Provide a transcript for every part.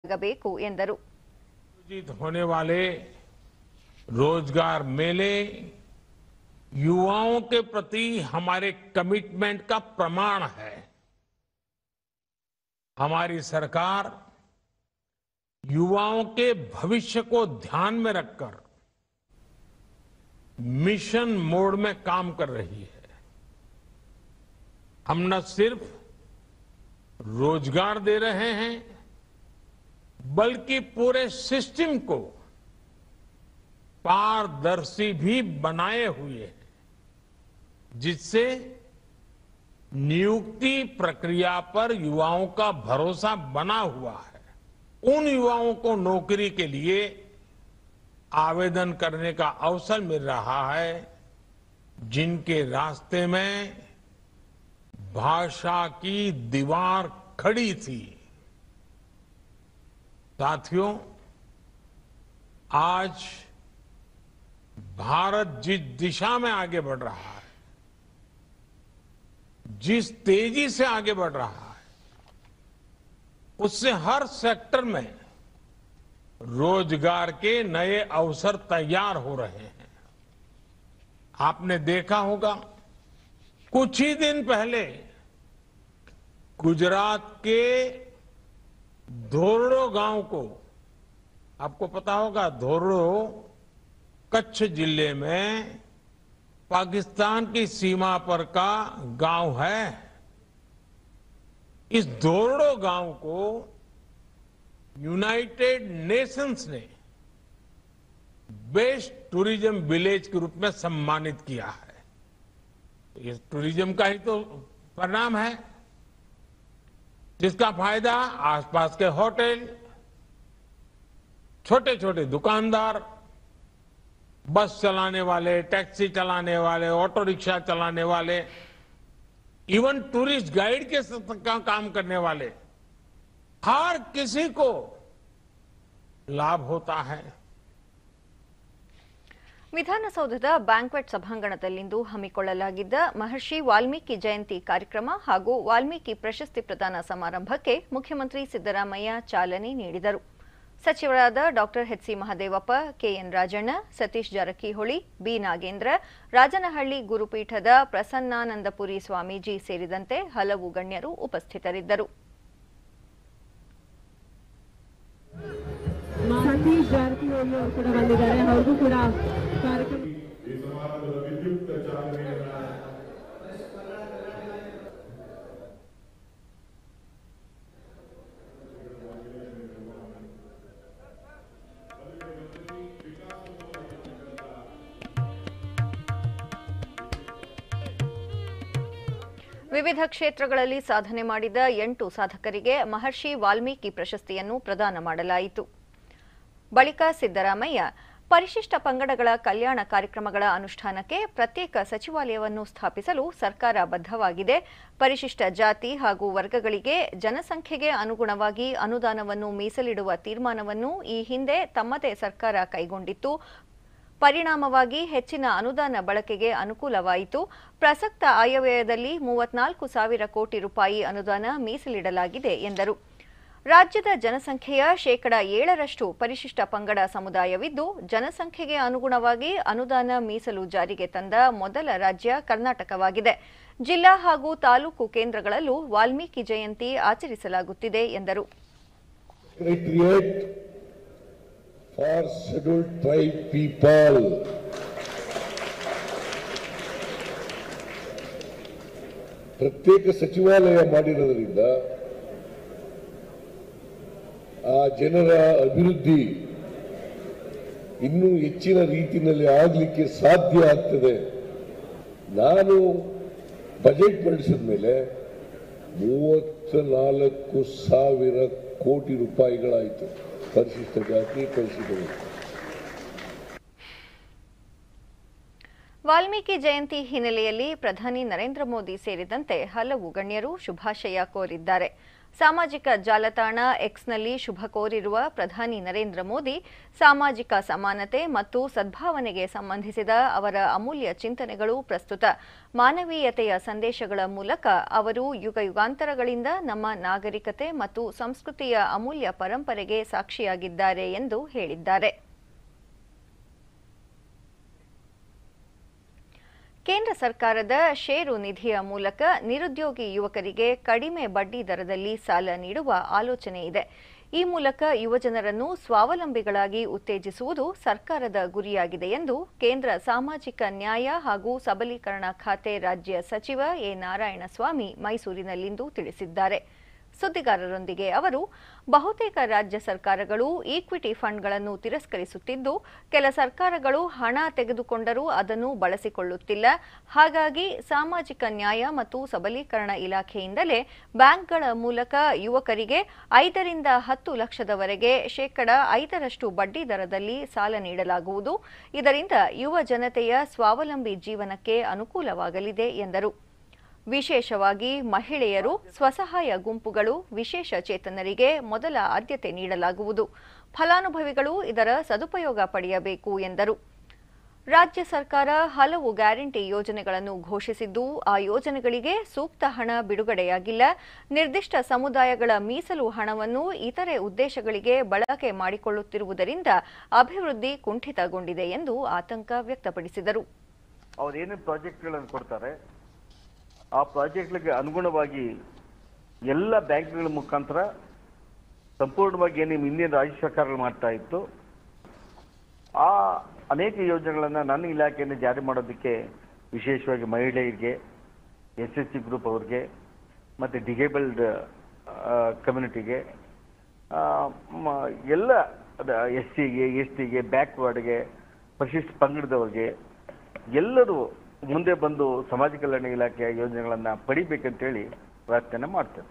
ಆಗಬೇಕು ಎಂದರು आयोजित होने वाले रोजगार मेले युवाओं के प्रति हमारे कमिटमेंट का प्रमाण है हमारी सरकार युवाओं के भविष्य को ध्यान में रखकर मिशन मोड में काम कर रही है हम न सिर्फ रोजगार दे रहे हैं बल्कि पूरे सिस्टम को पारदर्शी भी बनाए हुए हैं जिससे नियुक्ति प्रक्रिया पर युवाओं का भरोसा बना हुआ है उन युवाओं को नौकरी के लिए आवेदन करने का अवसर मिल रहा है जिनके रास्ते में भाषा की दीवार खड़ी थी साथियों आज भारत जिस दिशा में आगे बढ़ रहा है जिस तेजी से आगे बढ़ रहा है उससे हर सेक्टर में रोजगार के नए अवसर तैयार हो रहे हैं आपने देखा होगा कुछ ही दिन पहले गुजरात के धोरडो गांव को आपको पता होगा धोरडो कच्छ जिले में पाकिस्तान की सीमा पर का गांव है इस धोरडो गांव को यूनाइटेड नेशंस ने बेस्ट टूरिज्म विलेज के रूप में सम्मानित किया है ये टूरिज्म का ही तो परिणाम है जिसका फायदा आसपास के होटल छोटे छोटे दुकानदार बस चलाने वाले टैक्सी चलाने वाले ऑटो रिक्शा चलाने वाले इवन टूरिस्ट गाइड के साथ का काम करने वाले हर किसी को लाभ होता है ವಿಧಾನಸೌಧದ ಬ್ಯಾಂಕ್ವೆಟ್ ಸಭಾಂಗಣದಲ್ಲಿಂದು ಹಮ್ಮಿಕೊಳ್ಳಲಾಗಿದ್ದ ಮಹರ್ಷಿ ವಾಲ್ಮೀಕಿ ಜಯಂತಿ ಕಾರ್ಯಕ್ರಮ ಹಾಗೂ ವಾಲ್ಮೀಕಿ ಪ್ರಶಸ್ತಿ ಪ್ರದಾನ ಸಮಾರಂಭಕ್ಕೆ ಮುಖ್ಯಮಂತ್ರಿ ಸಿದ್ದರಾಮಯ್ಯ ಚಾಲನೆ ನೀಡಿದರು ಸಚಿವರಾದ doctor HC Mahadevappa KN Rajanna Satish Jarkiholi B Nagendra Rajanahalli ಗುರುಪೀಠದ ಪ್ರಸನ್ನಾನಂದಪುರಿ ಸ್ವಾಮೀಜಿ ಸೇರಿದಂತೆ ಹಲವು ಗಣ್ಯರು ಉಪಸ್ಥಿತರಿದ್ದರು ಸತೀಶ್ ಜಾರಕಿಹೊಳಿ ಅವರು ಕೂಡ ಬಂದಿದ್ದಾರೆ ಅವ್ರಿಗೂ ಕೂಡ ಕಾರ್ಯಕ್ರಮ ವಿವಿಧ ಕ್ಷೇತ್ರಗಳಲ್ಲಿ ಸಾಧನೆ ಮಾಡಿದ ಎಂಟು ಸಾಧಕರಿಗೆ ಮಹರ್ಷಿ ವಾಲ್ಮೀಕಿ ಪ್ರಶಸ್ತಿಯನ್ನು ಪ್ರದಾನ ಮಾಡಲಾಯಿತು ಬಳಿಕ ಸಿದ್ದರಾಮಯ್ಯ ಪರಿಶಿಷ್ಟ ಪಂಗಡಗಳ ಕಲ್ಯಾಣ ಕಾರ್ಯಕ್ರಮಗಳ ಅನುಷ್ಠಾನಕ್ಕೆ ಪ್ರತ್ಯೇಕ ಸಚಿವಾಲಯವನ್ನು ಸ್ಥಾಪಿಸಲು ಸರ್ಕಾರ ಬದ್ಧವಾಗಿದೆ ಪರಿಶಿಷ್ಟ ಜಾತಿ ಹಾಗೂ ವರ್ಗಗಳಿಗೆ ಜನಸಂಖ್ಯೆಗೆ ಅನುಗುಣವಾಗಿ ಅನುದಾನವನ್ನು ಮೀಸಲಿಡುವ ತೀರ್ಮಾನವನ್ನು ಈ ಹಿಂದೆ ತಮ್ಮದೇ ಸರ್ಕಾರ ಕೈಗೊಂಡಿತ್ತು ಪರಿಣಾಮವಾಗಿ ಹೆಚ್ಚಿನ ಅನುದಾನ ಬಳಕೆಗೆ ಅನುಕೂಲವಾಯಿತು ಪ್ರಸಕ್ತ ಆಯವ್ಯಯದಲ್ಲಿ ಮೂವತ್ನಾಲ್ಕು ಸಾವಿರ ಕೋಟಿ ರೂಪಾಯಿ ಅನುದಾನ ಮೀಸಲಿಡಲಾಗಿದೆ ಎಂದರು ರಾಜ್ಯದ ಜನಸಂಖ್ಯೆಯ ಶೇಕಡ ಏಳರಷ್ಟು ಪರಿಶಿಷ್ಟ ಪಂಗಡ ಸಮುದಾಯವಿದ್ದು ಜನಸಂಖ್ಯೆಗೆ ಅನುಗುಣವಾಗಿ ಅನುದಾನ ಮೀಸಲು ಜಾರಿಗೆ ತಂದ ಮೊದಲ ರಾಜ್ಯ ಕರ್ನಾಟಕವಾಗಿದೆ ಜಿಲ್ಲಾ ಹಾಗೂ ತಾಲೂಕು ಕೇಂದ್ರಗಳಲ್ಲೂ ವಾಲ್ಮೀಕಿ ಜಯಂತಿ ಆಚರಿಸಲಾಗುತ್ತಿದೆ ಎಂದರು Secretariat for Scheduled Tribe People. ಪ್ರತ್ಯೇಕ ಸಚಿವಾಲಯ ಮಾಡಿರೋದ್ರಿಂದ ಆ ಜನರ ಅಭಿವೃದ್ಧಿ ಇನ್ನೂ ಹೆಚ್ಚಿನ ರೀತಿಯಲ್ಲಿ ಆಗಲಿಕ್ಕೆ ಸಾಧ್ಯ ಆಗ್ತದೆ ನಾನು ಬಜೆಟ್ ಮಂಡಿಸಿದ ಮೇಲೆ ಮೂವತ್ತ ನಾಲ್ಕು ಸಾವಿರ ಕೋಟಿ ರೂಪಾಯಿಗಳಾಯಿತು ಪರಿಶಿಷ್ಟ ಜಾತಿ ಪರಿಶಿಷ್ಟ ವರ್ಗ. ವಾಲ್ಮೀಕಿ ಜಯಂತಿ ಹಿನ್ನೆಲೆಯಲ್ಲಿ ಪ್ರಧಾನಿ ನರೇಂದ್ರ ಮೋದಿ ಸೇರಿದಂತೆ ಹಲವು ಗಣ್ಯರು ಶುಭಾಶಯ ಕೋರಿದ್ದಾರೆ ಸಾಮಾಜಿಕ ಜಾಲತಾಣ ಎಕ್ಸ್ನಲ್ಲಿ ಶುಭ ಕೋರಿರುವ ಪ್ರಧಾನಿ ನರೇಂದ್ರ ಮೋದಿ ಸಾಮಾಜಿಕ ಸಮಾನತೆ ಮತ್ತು ಸದ್ಭಾವನೆಗೆ ಸಂಬಂಧಿಸಿದ ಅವರ ಅಮೂಲ್ಯ ಚಿಂತನೆಗಳು ಪ್ರಸ್ತುತ ಮಾನವೀಯತೆಯ ಸಂದೇಶಗಳ ಮೂಲಕ ಅವರು ಯುಗ ಯುಗಾಂತರಗಳಿಂದ ನಮ್ಮ ನಾಗರಿಕತೆ ಮತ್ತು ಸಂಸ್ಕೃತಿಯ ಅಮೂಲ್ಯ ಪರಂಪರೆಗೆ ಸಾಕ್ಷಿಯಾಗಿದ್ದಾರೆ ಎಂದು ಹೇಳಿದ್ದಾರೆ ಕೇಂದ್ರ ಸರ್ಕಾರದ ಷೇರು ನಿಧಿಯ ಮೂಲಕ ನಿರುದ್ಯೋಗಿ ಯುವಕರಿಗೆ ಕಡಿಮೆ ಬಡ್ಡಿ ದರದಲ್ಲಿ ಸಾಲ ನೀಡುವ ಆಲೋಚನೆ ಇದೆ ಈ ಮೂಲಕ ಯುವಜನರನ್ನು ಸ್ವಾವಲಂಬಿಗಳಾಗಿ ಉತ್ತೇಜಿಸುವುದು ಸರ್ಕಾರದ ಗುರಿಯಾಗಿದೆ ಎಂದು ಕೇಂದ್ರ ಸಾಮಾಜಿಕ ನ್ಯಾಯ ಹಾಗೂ ಸಬಲೀಕರಣ ಖಾತೆ ರಾಜ್ಯ ಸಚಿವ ಎ ನಾರಾಯಣಸ್ವಾಮಿ ಮೈಸೂರಿನಲ್ಲಿಂದು ತಿಳಿಸಿದ್ದಾರೆ ಸುದ್ದಿಗಾರರೊಂದಿಗೆ ಅವರು ಬಹುತೇಕ ರಾಜ್ಯ ಸರ್ಕಾರಗಳು ಈಕ್ವಿಟಿ ಫಂಡ್ಗಳನ್ನು ತಿರಸ್ಕರಿಸುತ್ತಿದ್ದು ಕೆಲ ಸರ್ಕಾರಗಳು ಹಣ ತೆಗೆದುಕೊಂಡರೂ ಅದನ್ನು ಬಳಸಿಕೊಳ್ಳುತ್ತಿಲ್ಲ ಹಾಗಾಗಿ ಸಾಮಾಜಿಕ ನ್ಯಾಯ ಮತ್ತು ಸಬಲೀಕರಣ ಇಲಾಖೆಯಿಂದಲೇ ಬ್ಯಾಂಕ್ಗಳ ಮೂಲಕ ಯುವಕರಿಗೆ ಐದರಿಂದ ಹತ್ತು ಲಕ್ಷದವರೆಗೆ ಶೇಕಡ ಐದರಷ್ಟು ಬಡ್ಡಿ ದರದಲ್ಲಿ ಸಾಲ ನೀಡಲಾಗುವುದು ಇದರಿಂದ ಯುವ ಜನತೆಯ ಸ್ವಾವಲಂಬಿ ಜೀವನಕ್ಕೆ ಅನುಕೂಲವಾಗಲಿದೆ ಎಂದರು ವಿಶೇಷವಾಗಿ ಮಹಿಳೆಯರು ಸ್ವಸಹಾಯ ಗುಂಪುಗಳು ವಿಶೇಷ ಚೇತನರಿಗೆ ಮೊದಲ ಆದ್ಯತೆ ನೀಡಲಾಗುವುದು ಫಲಾನುಭವಿಗಳು ಇದರ ಸದುಪಯೋಗ ಪಡೆಯಬೇಕು ಎಂದರು ರಾಜ್ಯ ಸರ್ಕಾರ ಹಲವು ಗ್ಯಾರಂಟಿ ಯೋಜನೆಗಳನ್ನು ಘೋಷಿಸಿದ್ದು ಆ ಯೋಜನೆಗಳಿಗೆ ಸೂಕ್ತ ಹಣ ಬಿಡುಗಡೆಯಾಗಿಲ್ಲ ನಿರ್ದಿಷ್ಟ ಸಮುದಾಯಗಳ ಮೀಸಲು ಹಣವನ್ನು ಇತರೆ ಉದ್ದೇಶಗಳಿಗೆ ಬಳಕೆ ಮಾಡಿಕೊಳ್ಳುತ್ತಿರುವುದರಿಂದ ಅಭಿವೃದ್ಧಿ ಕುಂಠಿತಗೊಂಡಿದೆ ಎಂದು ಆತಂಕ ವ್ಯಕ್ತಪಡಿಸಿದರು ಅವ್ರು ಏನೇನು ಪ್ರಾಜೆಕ್ಟ್ಗಳನ್ನು ಕೊಡ್ತಾರೆ ಆ ಪ್ರಾಜೆಕ್ಟ್ಗಳಿಗೆ ಅನುಗುಣವಾಗಿ ಎಲ್ಲ ಬ್ಯಾಂಕ್ಗಳ ಮುಖಾಂತರ ಸಂಪೂರ್ಣವಾಗಿ ಏನು ಹಿಂದಿನ ರಾಜ್ಯ ಸರ್ಕಾರಗಳು ಮಾಡ್ತಾ ಇತ್ತು ಆ ಅನೇಕ ಯೋಜನೆಗಳನ್ನು ನನ್ನ ಇಲಾಖೆಯನ್ನು ಜಾರಿ ಮಾಡೋದಕ್ಕೆ ವಿಶೇಷವಾಗಿ ಮಹಿಳೆಯರಿಗೆ ಎಸ್ ಎಸ್ ಸಿ ಗ್ರೂಪ್ ಅವ್ರಿಗೆ ಮತ್ತು ಡಿಗೇಬಲ್ಡ್ ಕಮ್ಯುನಿಟಿಗೆ ಎಲ್ಲ ಎಸ್ ಸಿಗೆ ಎಸ್ ಟಿಗೆ ಬ್ಯಾಕ್ವರ್ಡ್ಗೆ ಪರಿಶಿಷ್ಟ ಪಂಗಡದವ್ರಿಗೆ ಎಲ್ಲರೂ ಮುಂದೆ ಬಂದು ಸಮಾಜ ಕಲ್ಯಾಣ ಇಲಾಖೆಯ ಯೋಜನೆಗಳನ್ನು ಪಡಿಬೇಕಂತೇಳಿ ಪ್ರಾರ್ಥನೆ ಮಾಡ್ತೇನೆ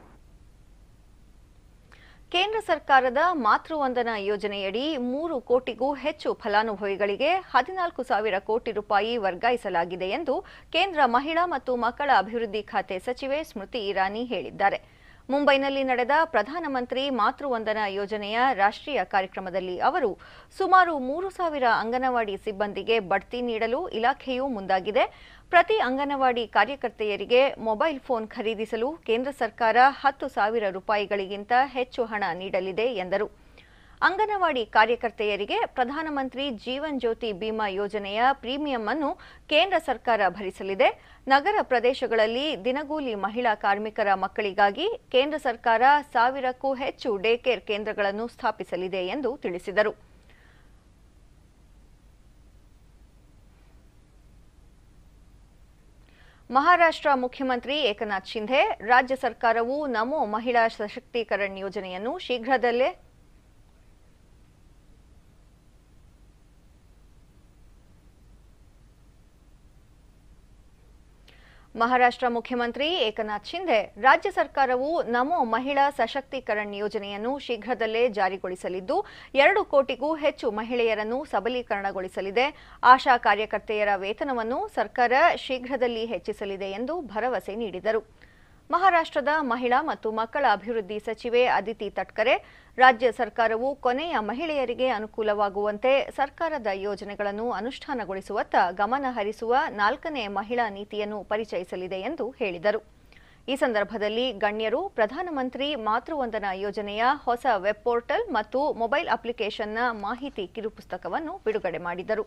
ಕೇಂದ್ರ ಸರ್ಕಾರದ ಮಾತೃವಂದನಾ ಯೋಜನೆಯಡಿ ಮೂರು ಕೋಟಿಗೂ ಹೆಚ್ಚು ಫಲಾನುಭವಿಗಳಿಗೆ ಹದಿನಾಲ್ಕು ಸಾವಿರ ಕೋಟಿ ರೂಪಾಯಿ ವರ್ಗಾಯಿಸಲಾಗಿದೆ ಎಂದು ಕೇಂದ್ರ ಮಹಿಳಾ ಮತ್ತು ಮಕ್ಕಳ ಅಭಿವೃದ್ಧಿ ಖಾತೆ ಸಚಿವೆ ಸ್ಮೃತಿ ಇರಾನಿ ಹೇಳಿದ್ದಾರೆ ಮುಂಬೈನಲ್ಲಿ ನಡೆದ ಪ್ರಧಾನಮಂತ್ರಿ ಮಾತೃವಂದನಾ ಯೋಜನೆಯ ರಾಷ್ಟ್ರೀಯ ಕಾರ್ಯಕ್ರಮದಲ್ಲಿ ಅವರು ಸುಮಾರು ಮೂರು ಸಾವಿರ ಅಂಗನವಾಡಿ ಸಿಬ್ಬಂದಿಗೆ ಬಡ್ತಿ ನೀಡಲು ಇಲಾಖೆಯು ಮುಂದಾಗಿದೆ ಪ್ರತಿ ಅಂಗನವಾಡಿ ಕಾರ್ಯಕರ್ತೆಯರಿಗೆ ಮೊಬೈಲ್ ಫೋನ್ ಖರೀದಿಸಲು ಕೇಂದ್ರ ಸರ್ಕಾರ ಹತ್ತು ಸಾವಿರ ರೂಪಾಯಿಗಳಿಗಿಂತ ಹೆಚ್ಚು ಹಣ ನೀಡಲಿದೆ ಎಂದರು ಅಂಗನವಾಡಿ ಕಾರ್ಯಕರ್ತೆಯರಿಗೆ ಪ್ರಧಾನಮಂತ್ರಿ ಜೀವನ್ ಜ್ಯೋತಿ ಬಿಮಾ ಯೋಜನೆಯ ಪ್ರೀಮಿಯಂ ಅನ್ನು ಕೇಂದ್ರ ಸರ್ಕಾರ ಭರಿಸಲಿದೆ ನಗರ ಪ್ರದೇಶಗಳಲ್ಲಿ ದಿನಗೂಲಿ ಮಹಿಳಾ ಕಾರ್ಮಿಕರ ಮಕ್ಕಳಿಗಾಗಿ ಕೇಂದ್ರ ಸರ್ಕಾರ ಸಾವಿರಕ್ಕೂ ಹೆಚ್ಚು ಡೇ ಕೇರ್ ಕೇಂದ್ರಗಳನ್ನು ಸ್ಥಾಪಿಸಲಿದೆ ಎಂದು ತಿಳಿಸಿದರು ಮಹಾರಾಷ್ಟ್ರ ಮುಖ್ಯಮಂತ್ರಿ ಏಕನಾಥ್ ಶಿಂಧೆ ರಾಜ್ಯ ಸರ್ಕಾರವು ನಮೋ ಮಹಿಳಾ ಸಶಕ್ತೀಕರಣ ಯೋಜನೆಯನ್ನು ಶೀಘ್ರದಲ್ಲೇ ಮಹಾರಾಷ್ಟ್ರ ಮುಖ್ಯಮಂತ್ರಿ ಏಕನಾಥ್ ಶಿಂಧೆ ರಾಜ್ಯ ಸರ್ಕಾರವು ನಮೋ ಮಹಿಳಾ ಸಶಕ್ತೀಕರಣ ಯೋಜನೆಯನ್ನು ಶೀಘ್ರದಲ್ಲೇ ಜಾರಿಗೊಳಿಸಲಿದ್ದು ಎರಡು ಕೋಟಿಗೂ ಹೆಚ್ಚು ಮಹಿಳೆಯರನ್ನು ಸಬಲೀಕರಣಗೊಳಿಸಲಿದೆ ಆಶಾ ಕಾರ್ಯಕರ್ತೆಯರ ವೇತನವನ್ನು ಸರ್ಕಾರ ಶೀಘ್ರದಲ್ಲಿ ಹೆಚ್ಚಿಸಲಿದೆ ಎಂದು ಭರವಸೆ ನೀಡಿದರು ಮಹಾರಾಷ್ಟ್ರದ ಮಹಿಳಾ ಮತ್ತು ಮಕ್ಕಳ ಅಭಿವೃದ್ಧಿ ಸಚಿವೆ ಅದಿತಿ ತಟ್ಕರೆ ರಾಜ್ಯ ಸರ್ಕಾರವು ಕೊನೆಯ ಮಹಿಳೆಯರಿಗೆ ಅನುಕೂಲವಾಗುವಂತೆ ಸರ್ಕಾರದ ಯೋಜನೆಗಳನ್ನು ಅನುಷ್ಠಾನಗೊಳಿಸುವತ್ತ ಗಮನ ಹರಿಸುವ ನಾಲ್ಕನೇ ಮಹಿಳಾ ನೀತಿಯನ್ನು ಪರಿಚಯಿಸಲಿದೆ ಎಂದು ಹೇಳಿದರು ಈ ಸಂದರ್ಭದಲ್ಲಿ ಗಣ್ಯರು ಪ್ರಧಾನಮಂತ್ರಿ ಮಾತೃವಂದನಾ ಯೋಜನೆಯ ಹೊಸ ವೆಬ್ ಪೋರ್ಟಲ್ ಮತ್ತು ಮೊಬೈಲ್ ಅಪ್ಲಿಕೇಶನ್ನ ಮಾಹಿತಿ ಕಿರುಪುಸ್ತಕವನ್ನು ಬಿಡುಗಡೆ ಮಾಡಿದರು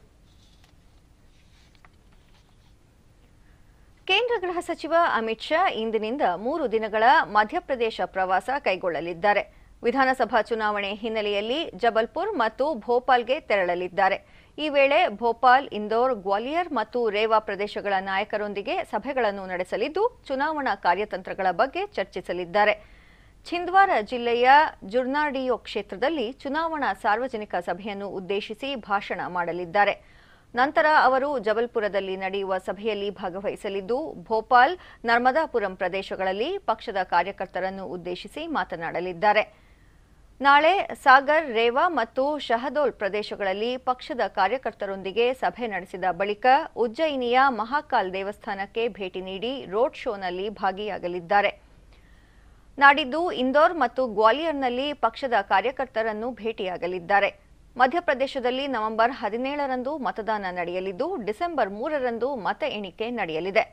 ಕೇಂದ್ರ ಗೃಹ ಸಚಿವ ಅಮಿತ್ ಶಾ ಇಂದಿನಿಂದ ಮೂರು ದಿನಗಳ ಮಧ್ಯಪ್ರದೇಶ ಪ್ರವಾಸ ಕೈಗೊಳ್ಳಲಿದ್ದಾರೆ ವಿಧಾನಸಭಾ ಚುನಾವಣೆ ಹಿನ್ನೆಲೆಯಲ್ಲಿ ಜಬಲ್ಪುರ್ ಮತ್ತು ಭೋಪಾಲ್ಗೆ ತೆರಳಲಿದ್ದಾರೆ ಈ ವೇಳೆ ಭೋಪಾಲ್ ಇಂದೋರ್ ಗ್ವಾಲಿಯರ್ ಮತ್ತು ರೇವಾ ಪ್ರದೇಶಗಳ ನಾಯಕರೊಂದಿಗೆ ಸಭೆಗಳನ್ನು ನಡೆಸಲಿದ್ದು ಚುನಾವಣಾ ಕಾರ್ಯತಂತ್ರಗಳ ಬಗ್ಗೆ ಚರ್ಚಿಸಲಿದ್ದಾರೆ ಛಿಂದ್ವಾರ ಜಿಲ್ಲೆಯ ಜುರ್ನಾಡಿಯೋ ಕ್ಷೇತ್ರದಲ್ಲಿ ಚುನಾವಣಾ ಸಾರ್ವಜನಿಕ ಸಭೆಯನ್ನು ಉದ್ದೇಶಿಸಿ ಭಾಷಣ ಮಾಡಲಿದ್ದಾರೆ ನಂತರ ಅವರು ಜಬಲ್ಪುರದಲ್ಲಿ ನಡೆಯುವ ಸಭೆಯಲ್ಲಿ ಭಾಗವಹಿಸಲಿದ್ದು ಭೋಪಾಲ್ ನರ್ಮದಾಪುರಂ ಪ್ರದೇಶಗಳಲ್ಲಿ ಪಕ್ಷದ ಕಾರ್ಯಕರ್ತರನ್ನು ಉದ್ದೇಶಿಸಿ ಮಾತನಾಡಲಿದ್ದಾರೆ ನಾಳೆ ಸಾಗರ್ ರೇವಾ ಮತ್ತು ಶಹದೋಲ್ ಪ್ರದೇಶಗಳಲ್ಲಿ ಪಕ್ಷದ ಕಾರ್ಯಕರ್ತರೊಂದಿಗೆ ಸಭೆ ನಡೆಸಿದ ಬಳಿಕ ಉಜ್ಜಯಿನಿಯ ಮಹಾಕಾಲ್ ದೇವಸ್ಥಾನಕ್ಕೆ ಭೇಟಿ ನೀಡಿ ರೋಡ್ ಶೋನಲ್ಲಿ ಭಾಗಿಯಾಗಲಿದ್ದಾರೆ ನಾಡಿದ್ದು ಇಂದೋರ್ ಮತ್ತು ಗ್ವಾಲಿಯರ್ನಲ್ಲಿ ಪಕ್ಷದ ಕಾರ್ಯಕರ್ತರನ್ನು ಭೇಟಿಯಾಗಲಿದ್ದಾರೆ ಮಧ್ಯಪ್ರದೇಶದಲ್ಲಿ ನವೆಂಬರ್ ಹದಿನೇಳರಂದು ಮತದಾನ ನಡೆಯಲಿದ್ದು ಡಿಸೆಂಬರ್ ಮೂರರಂದು ಮತ ಎಣಿಕೆ ನಡೆಯಲಿದೆ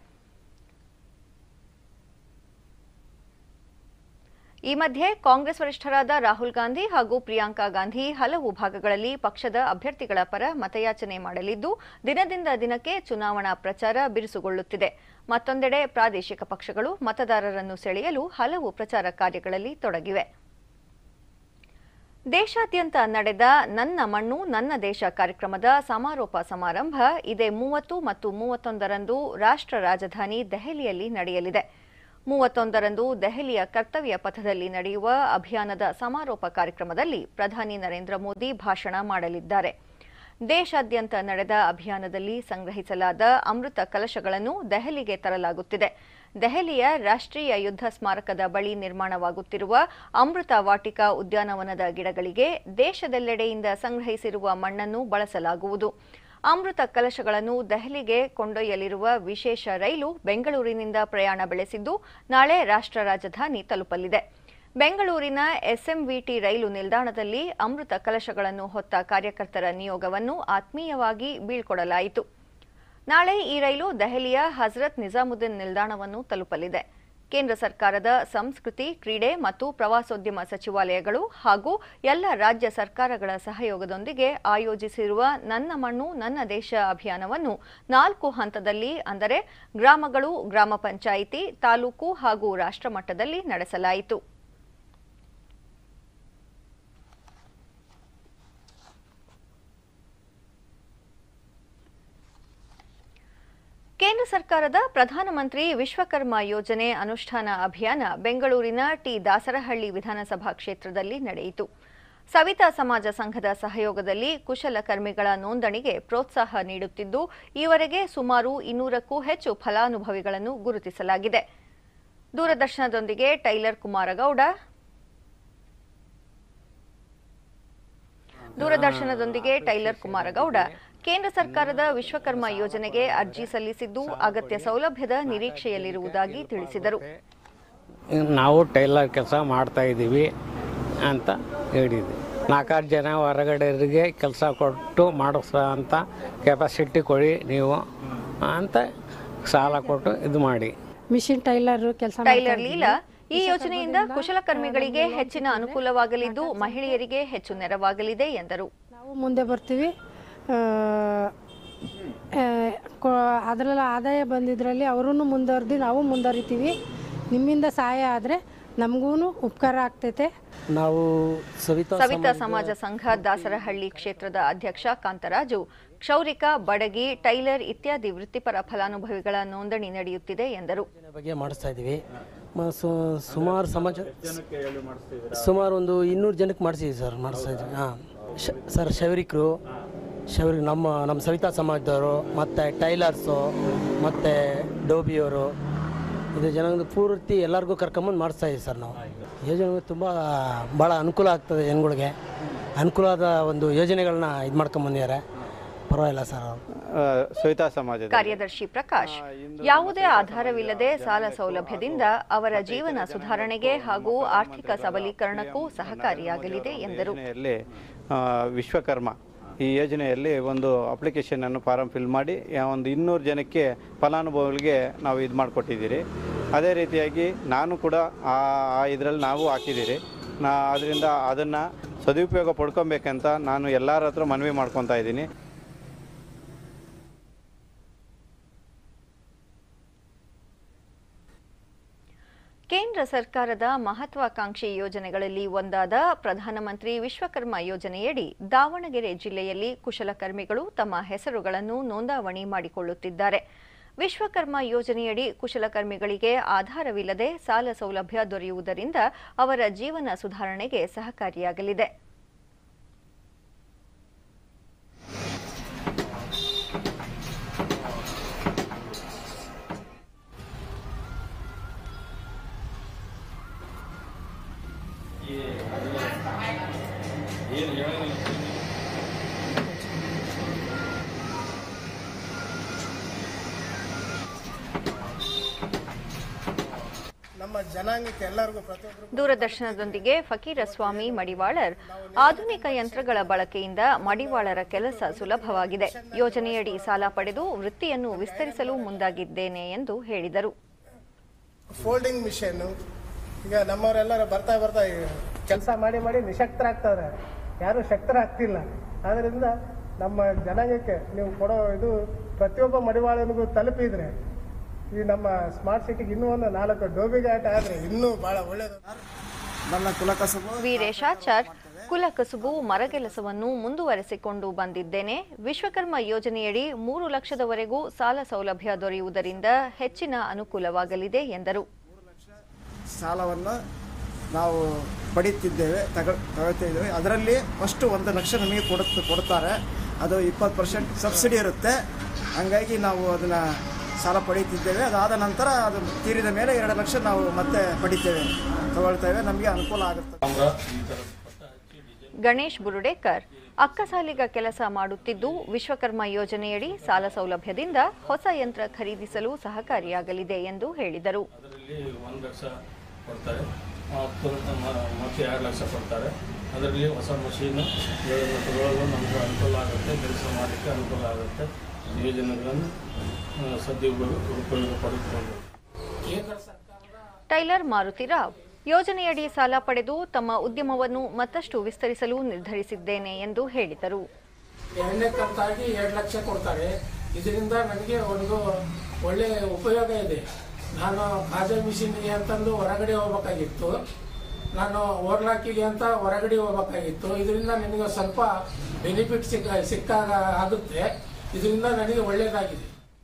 ಈ ಮಧ್ಯೆ ಕಾಂಗ್ರೆಸ್ ವರಿಷ್ಠರಾದ ರಾಹುಲ್ ಗಾಂಧಿ ಹಾಗೂ ಪ್ರಿಯಾಂಕಾ ಗಾಂಧಿ ಹಲವು ಭಾಗಗಳಲ್ಲಿ ಪಕ್ಷದ ಅಭ್ಯರ್ಥಿಗಳ ಪರ ಮತಯಾಚನೆ ಮಾಡಲಿದ್ದು ದಿನದಿಂದ ದಿನಕ್ಕೆ ಚುನಾವಣಾ ಪ್ರಚಾರ ಬಿರುಸುಗೊಳ್ಳುತ್ತಿದೆ ಮತ್ತೊಂದೆಡೆ ಪ್ರಾದೇಶಿಕ ಪಕ್ಷಗಳು ಮತದಾರರನ್ನು ಸೆಳೆಯಲು ಹಲವು ಪ್ರಚಾರ ಕಾರ್ಯಗಳಲ್ಲಿ ತೊಡಗಿವೆ ದೇಶಾದ್ಯಂತ ನಡೆದ ನನ್ನ ಮಣ್ಣು ನನ್ನ ದೇಶ ಕಾರ್ಯಕ್ರಮದ ಸಮಾರೋಪ ಸಮಾರಂಭ ಇದೇ ಮೂವತ್ತು ಮತ್ತು ಮೂವತ್ತೊಂದರಂದು ರಾಷ್ಟ್ರ ರಾಜಧಾನಿ ದೆಹಲಿಯಲ್ಲಿ ನಡೆಯಲಿದೆ ಮೂವತ್ತೊಂದರಂದು ದೆಹಲಿಯ ಕರ್ತವ್ಯ ಪಥದಲ್ಲಿ ನಡೆಯುವ ಅಭಿಯಾನದ ಸಮಾರೋಪ ಕಾರ್ಯಕ್ರಮದಲ್ಲಿ ಪ್ರಧಾನಿ ನರೇಂದ್ರ ಮೋದಿ ಭಾಷಣ ಮಾಡಲಿದ್ದಾರೆ ದೇಶಾದ್ಯಂತ ನಡೆದ ಅಭಿಯಾನದಲ್ಲಿ ಸಂಗ್ರಹಿಸಲಾದ ಅಮೃತ ಕಲಶಗಳನ್ನು ದೆಹಲಿಗೆ ತರಲಾಗುತ್ತಿದೆ ದೆಹಲಿಯ ರಾಷ್ಟ್ರೀಯ ಯುದ್ಧ ಸ್ಮಾರಕದ ಬಳಿ ನಿರ್ಮಾಣವಾಗುತ್ತಿರುವ ಅಮೃತ ವಾಟಿಕಾ ಉದ್ಯಾನವನದ ಗಿಡಗಳಿಗೆ ದೇಶದೆಲ್ಲೆಡೆಯಿಂದ ಸಂಗ್ರಹಿಸಿರುವ ಮಣ್ಣನ್ನು ಬಳಸಲಾಗುವುದು ಅಮೃತ ಕಲಶಗಳನ್ನು ದೆಹಲಿಗೆ ಕೊಂಡೊಯ್ಯಲಿರುವ ವಿಶೇಷ ರೈಲು ಬೆಂಗಳೂರಿನಿಂದ ಪ್ರಯಾಣ ಬೆಳೆಸಿದ್ದು ನಾಳೆ ರಾಷ್ಟ್ರ ರಾಜಧಾನಿ ತಲುಪಲಿದೆ ಬೆಂಗಳೂರಿನ ಎಸ್ಎಂವಿಟಿ ರೈಲು ನಿಲ್ದಾಣದಲ್ಲಿ ಅಮೃತ ಕಲಶಗಳನ್ನು ಹೊತ್ತ ಕಾರ್ಯಕರ್ತರ ನಿಯೋಗವನ್ನು ಆತ್ಮೀಯವಾಗಿ ಬೀಳ್ಕೊಡಲಾಯಿತು ನಾಳೆ ಈ ರೈಲು ದೆಹಲಿಯ ಹಜರತ್ ನಿಜಾಮುದ್ದೀನ್ ನಿಲ್ದಾಣವನ್ನು ತಲುಪಲಿದೆ ಕೇಂದ್ರ ಸರ್ಕಾರದ ಸಂಸ್ಕೃತಿ ಕ್ರೀಡೆ ಮತ್ತು ಪ್ರವಾಸೋದ್ಯಮ ಸಚಿವಾಲಯಗಳು ಹಾಗೂ ಎಲ್ಲ ರಾಜ್ಯ ಸರ್ಕಾರಗಳ ಸಹಯೋಗದೊಂದಿಗೆ ಆಯೋಜಿಸಿರುವ ನನ್ನ ಮಣ್ಣು ನನ್ನ ದೇಶ ಅಭಿಯಾನವನ್ನು ನಾಲ್ಕು ಹಂತದಲ್ಲಿ ಅಂದರೆ ಗ್ರಾಮಗಳು ಗ್ರಾಮ ಪಂಚಾಯಿತಿ ತಾಲೂಕು ಹಾಗೂ ರಾಷ್ಟ್ರಮಟ್ಟದಲ್ಲಿ ನಡೆಸಲಾಯಿತು ಕೇಂದ್ರ ಸರ್ಕಾರದ ಪ್ರಧಾನಮಂತ್ರಿ ವಿಶ್ವಕರ್ಮ ಯೋಜನೆ ಅನುಷ್ಠಾನ ಅಭಿಯಾನ ಬೆಂಗಳೂರಿನ ಟಿ ದಾಸರಹಳ್ಳಿ ವಿಧಾನಸಭಾ ಕ್ಷೇತ್ರದಲ್ಲಿ ನಡೆಯಿತು ಸವಿತಾ ಸಮಾಜ ಸಂಘದ ಸಹಯೋಗದಲ್ಲಿ ಕುಶಲಕರ್ಮಿಗಳ ನೋಂದಣಿಗೆ ಪ್ರೋತ್ಸಾಹ ನೀಡುತ್ತಿದ್ದು ಈವರೆಗೆ ಸುಮಾರು ಇನ್ನೂರಕ್ಕೂ ಹೆಚ್ಚು ಫಲಾನುಭವಿಗಳನ್ನು ಗುರುತಿಸಲಾಗಿದೆ ದೂರದರ್ಶನದೊಂದಿಗೆ ಟೈಲರ್ ಕುಮಾರಗೌಡ ದೂರದರ್ಶನದೊಂದಿಗೆ ಟೈಲರ್ ಕುಮಾರಗೌಡ ಕೇಂದ್ರ ಸರ್ಕಾರದ ವಿಶ್ವಕರ್ಮ ಯೋಜನೆಗೆ ಅರ್ಜಿ ಸಲ್ಲಿಸಿದ್ದು ಅಗತ್ಯ ಸೌಲಭ್ಯದ ನಿರೀಕ್ಷೆಯಲ್ಲಿರುವುದಾಗಿ ತಿಳಿಸಿದರು ನಾವು ಟೈಲರ್ ಕೆಲಸ ಮಾಡ್ತಾ ಇದ್ದೀವಿ ಅಂತ ಹೇಳಿದ್ವಿ ನಾಲ್ಕಾರು ಜನ ಹೊರಗಡೆಯವರಿಗೆ ಕೆಲಸ ಕೊಟ್ಟು ಮಾಡಿಸೋ ಅಂತ ಕೆಪಾಸಿಟಿ ಕೊಡಿ ನೀವು ಅಂತ ಸಾಲ ಕೊಟ್ಟು ಇದು ಮಾಡಿ ಮಿಷಿನ್ ಟೈಲರ್ ಕೆಲಸ ಟೈಲರ್ ಲೀಲಾ ಈ ಯೋಜನೆಯಿಂದ ಕುಶಲಕರ್ಮಿಗಳಿಗೆ ಹೆಚ್ಚಿನ ಅನುಕೂಲವಾಗಲಿದ್ದು ಮಹಿಳೆಯರಿಗೆ ಹೆಚ್ಚು ನೆರವಾಗಲಿದೆ ಎಂದರು ನಾವು ಮುಂದೆ ಬರ್ತೀವಿ ಆ, ಆ, ಕೊ- ಅದರಲ್ಲಿ ಆದಾಯ ಬಂದಿದ್ರಲ್ಲಿ ಅವರೂ ಮುಂದುವರೆದು ನಾವು ಮುಂದುವರಿತೀವಿ ನಿಮ್ಮಿಂದ ಸಹಾಯ ಆದರೆ ನಮಗೂ ಉಪಕಾರ ಆಗ್ತೈತೆ ನಾವು ಸವಿತಾ ಸವಿತಾ ಸಮಾಜ ಸಂಘ ದಾಸರಹಳ್ಳಿ ಕ್ಷೇತ್ರದ ಅಧ್ಯಕ್ಷ ಕಾಂತರಾಜು ಕ್ಷೌರಿಕ ಬಡಗಿ ಟೈಲರ್ ಇತ್ಯಾದಿ ವೃತ್ತಿಪರ ಫಲಾನುಭವಿಗಳ ನೋಂದಣಿ ನಡೆಯುತ್ತಿದೆ ಎಂದರು ಯೋಜನೆ ಬಗ್ಗೆ ಮಾಡಿಸ್ತಾ ಇದ್ದೀವಿ ಮ- ಸು- ಸುಮಾರು ಸಮಾಜ ಸುಮಾರು ಒಂದು ಇನ್ನೂರು ಜನಕ್ಕೆ ಮಾಡಿಸಿದ್ವಿ ಸರ್ ಮಾಡಿಸ್ತಾ ಇದ್ವಿ ಹಾಂ ಸರ್ ಶೌರಿಕರು ಶೌರಿ ನಮ್ಮ ನಮ್ಮ ಸವಿತಾ ಸಮಾಜದವರು ಮತ್ತು ಟೈಲರ್ಸು ಮತ್ತು ಡೋಬಿಯವರು ಇದು ಜನಾಂಗದ ಪೂರ್ತಿ ಎಲ್ಲರಿಗೂ ಕರ್ಕೊಂಬಂದು ಮಾಡಿಸ್ತಾ ಇದ್ದೀವಿ ಸರ್ ನಾವು ಯೋಜನೆ ತುಂಬ ಭಾಳ ಅನುಕೂಲ ಆಗ್ತದೆ ಜನಗಳಿಗೆ ಅನುಕೂಲವಾದ ಒಂದು ಯೋಜನೆಗಳನ್ನ ಇದು ಮಾಡ್ಕೊಂಬಂದಿದ್ದಾರೆ ಪರವಾಗಿಲ್ಲ ಸರ್ ಅವರು ಸವಿತಾ ಸಮಾಜದ ಕಾರ್ಯದರ್ಶಿ ಪ್ರಕಾಶ್ ಯಾವುದೇ ಆಧಾರವಿಲ್ಲದೆ ಸಾಲ ಸೌಲಭ್ಯದಿಂದ ಅವರ ಜೀವನ ಸುಧಾರಣೆಗೆ ಹಾಗೂ ಆರ್ಥಿಕ ಸಬಲೀಕರಣಕ್ಕೂ ಸಹಕಾರಿಯಾಗಲಿದೆ ಎಂದರು ಯೋಜನೆಯಲ್ಲಿ ಆ, ವಿಶ್ವಕರ್ಮ ಈ ಯೋಜನೆಯಲ್ಲಿ ಒಂದು ಅಪ್ಲಿಕೇಶನ್ ಅನ್ನು ಫಾರಂ ಫಿಲ್ ಮಾಡಿ ಆ, ಒಂದು ಇನ್ನೂರು ಜನಕ್ಕೆ ಫಲಾನುಭವಿಗಳಿಗೆ ನಾವು ಇದು ಮಾಡಿಕೊಟ್ಟಿದ್ದೀರಿ ಅದೇ ರೀತಿಯಾಗಿ ನಾನು ಕೂಡ ಆ ಇದರಲ್ಲಿ ನಾವು ಹಾಕಿದ್ದೀರಿ ನಾ ಅದರಿಂದ ಅದನ್ನು ಸದುಪಯೋಗ ಪಡ್ಕೊಬೇಕಂತ ನಾನು ಎಲ್ಲರ ಹತ್ರ ಮನವಿ ಮಾಡ್ಕೊತಾ ಇದ್ದೀನಿ ಕೇಂದ್ರ ಸರ್ಕಾರದ ಮಹತ್ವಾಕಾಂಕ್ಷಿ ಯೋಜನೆಗಳಲ್ಲಿ ಒಂದಾದ ಪ್ರಧಾನಮಂತ್ರಿ ವಿಶ್ವಕರ್ಮ ಯೋಜನೆಯಡಿ ದಾವಣಗೆರೆ ಜಿಲ್ಲೆಯಲ್ಲಿ ಕುಶಲಕರ್ಮಿಗಳು ತಮ್ಮ ಹೆಸರುಗಳನ್ನು ನೋಂದಾವಣಿ ಮಾಡಿಕೊಳ್ಳುತ್ತಿದ್ದಾರೆ ವಿಶ್ವಕರ್ಮ ಯೋಜನೆಯಡಿ ಕುಶಲಕರ್ಮಿಗಳಿಗೆ ಆಧಾರವಿಲ್ಲದೆ ಸಾಲ ಸೌಲಭ್ಯ ದೊರೆಯುವುದರಿಂದ ಅವರ ಜೀವನ ಸುಧಾರಣೆಗೆ ಸಹಕಾರಿಯಾಗಲಿದೆ ನಮ್ಮ ನಮ್ಮ ಜನಾಂಗಕ್ಕೆ ಎಲ್ಲರಿಗೂ ಪ್ರತಿಯೊಬ್ಬರು ದೂರದರ್ಶನದೊಂದಿಗೆ ಫಕೀರಸ್ವಾಮಿ ಮಡಿವಾಳರ್ ಆಧುನಿಕ ಯಂತ್ರಗಳ ಬಳಕೆಯಿಂದ ಮಡಿವಾಳರ ಕೆಲಸ ಸುಲಭವಾಗಿದೆ ಯೋಜನೆಯಡಿ ಸಾಲ ಪಡೆದು ವೃತ್ತಿಯನ್ನು ವಿಸ್ತರಿಸಲು ಮುಂದಾಗಿದ್ದೇನೆ ಎಂದು ಹೇಳಿದರು ಫೋಲ್ಡಿಂಗ್ ಮಿಷನ್ ಈಗ ನಮ್ಮವರೆಲ್ಲರೂ ಬರ್ತಾ ಬರ್ತಾ ಕೆಲಸ ಮಾಡಿ ಮಾಡಿ ನಿಶಕ್ತರಾಗ್ತಾರೆ ಯಾರು ಶಕ್ತರಾಗ್ತಿಲ್ಲ ಆದ್ದರಿಂದ ನಮ್ಮ ಜನಾಂಗಕ್ಕೆ ನೀವು ಕೊಡೋ ಇದು ಪ್ರತಿಯೊಬ್ಬ ಮಡಿವಾಳನಿಗೂ ತಲುಪಿದ್ರೆ ಈ ನಮ್ಮ ಸ್ಮಾರ್ಟ್ ಸಿಟಿಗೆ ಇನ್ನೂ ಒಂದು ನಾಲ್ಕು ಡೋಬಿಗಾಟ ಆದರೆ ಇನ್ನೂ ಬಹಳ ಒಳ್ಳೆಯದು ನನ್ನ ಕುಲಕಸಬು ವೀರೇಶಾಚಾರ್ ಕುಲಕಸುಬು ಮರಗೆಲಸವನ್ನು ಮುಂದುವರೆಸಿಕೊಂಡು ಬಂದಿದ್ದೇನೆ ವಿಶ್ವಕರ್ಮ ಯೋಜನೆಯಡಿ ಮೂರು ಲಕ್ಷದವರೆಗೂ ಸಾಲ ಸೌಲಭ್ಯ ದೊರೆಯುವುದರಿಂದ ಹೆಚ್ಚಿನ ಅನುಕೂಲವಾಗಲಿದೆ ಎಂದರು ಸಾಲವನ್ನು ನಾವು ಪಡೀತಿದ್ದೇವೆ ತಗ ತಗೊಳ್ತಾ ಇದ್ದೇವೆ ಅದರಲ್ಲಿ ಫಸ್ಟು ಒಂದು ಲಕ್ಷ ನಮಗೆ ಕೊಡುತ್ತೆ ಕೊಡ್ತಾರೆ ಅದು ಇಪ್ಪತ್ತು ಪರ್ಸೆಂಟ್ ಸಬ್ಸಿಡಿ ಇರುತ್ತೆ ಹಂಗಾಗಿ ನಾವು ಅದನ್ನು ಸಾಲ ಪಡೀತಿದ್ದೇವೆ ಅದಾದ ನಂತರ ಅದು ತೀರಿದ ಮೇಲೆ ಎರಡು ಲಕ್ಷ ನಾವು ಮತ್ತೆ ಪಡಿತೇವೆ ತಗೊಳ್ತೇವೆ ನಮಗೆ ಅನುಕೂಲ ಆಗುತ್ತೆ ಗಣೇಶ್ ಬುರುಡೇಕರ್ ಅಕ್ಕಸಾಲಿಗ ಕೆಲಸ ಮಾಡುತ್ತಿದ್ದು ವಿಶ್ವಕರ್ಮ ಯೋಜನೆಯಡಿ ಸಾಲ ಸೌಲಭ್ಯದಿಂದ ಹೊಸ ಯಂತ್ರ ಖರೀದಿಸಲು ಸಹಕಾರಿಯಾಗಲಿದೆ ಎಂದು ಹೇಳಿದರು ಅದರಲ್ಲಿ ಒಂದು ಲಕ್ಷ ಕೊಡ್ತಾರೆ ಹತ್ತು ಮ- ಮತ್ತೆ ಎರಡು ಲಕ್ಷ ಕೊಡ್ತಾರೆ ಅದರಲ್ಲಿ ಹೊಸ ಮಷೀನು ಇವುಗಳನ್ನು ತಗೊಳ್ಳಲು ನಮಗೆ ಅನುಕೂಲ ಆಗುತ್ತೆ ಕೆಲಸ ಮಾಡಲಿಕ್ಕೆ ಅನುಕೂಲ ಆಗುತ್ತೆ ಈ ಯೋಜನೆಗಳನ್ನು ಆ, ಸದುಪಯೋಗ ಉಪಯೋಗ ಪಡೆದುಕೊಂಡು ಕೇಂದ್ರ ಸರ್ಕಾರದ ಟೈಲರ್ ಮಾರುತಿರಾವ್ ಯೋಜನೆಯಡಿ ಸಾಲ ಪಡೆದು ತಮ್ಮ ಉದ್ಯಮವನ್ನು ಮತ್ತಷ್ಟು ವಿಸ್ತರಿಸಲು ನಿರ್ಧರಿಸಿದ್ದೇನೆ ಎಂದು ಹೇಳಿದರು ಎರಡನೇ ಕಂತಾಗಿ ಎರಡು ಲಕ್ಷ ಕೊಡ್ತಾರೆ ಇದರಿಂದ ನನಗೆ ಒಂದು ಒಳ್ಳೆ ಉಪಯೋಗ ಇದೆ ನಾನು ಖಾಜಾ ಮಿಷಿನ್ಗೆ ಅಂತಂದು ಹೊರಗಡೆ ಹೋಗ್ಬೇಕಾಗಿತ್ತು ನಾನು ಓರ್ಲಾಕಿಗೆ ಅಂತ ಹೊರಗಡೆ ಹೋಗ್ಬೇಕಾಗಿತ್ತು ಇದರಿಂದ ನನಗೆ ಸ್ವಲ್ಪ ಬೆನಿಫಿಟ್ ಸಿಕ್ಕ ಸಿಕ್ಕಾಗ ಆಗುತ್ತೆ ಇದರಿಂದ ನನಗೆ ಒಳ್ಳೆಯದಾಗಿದೆ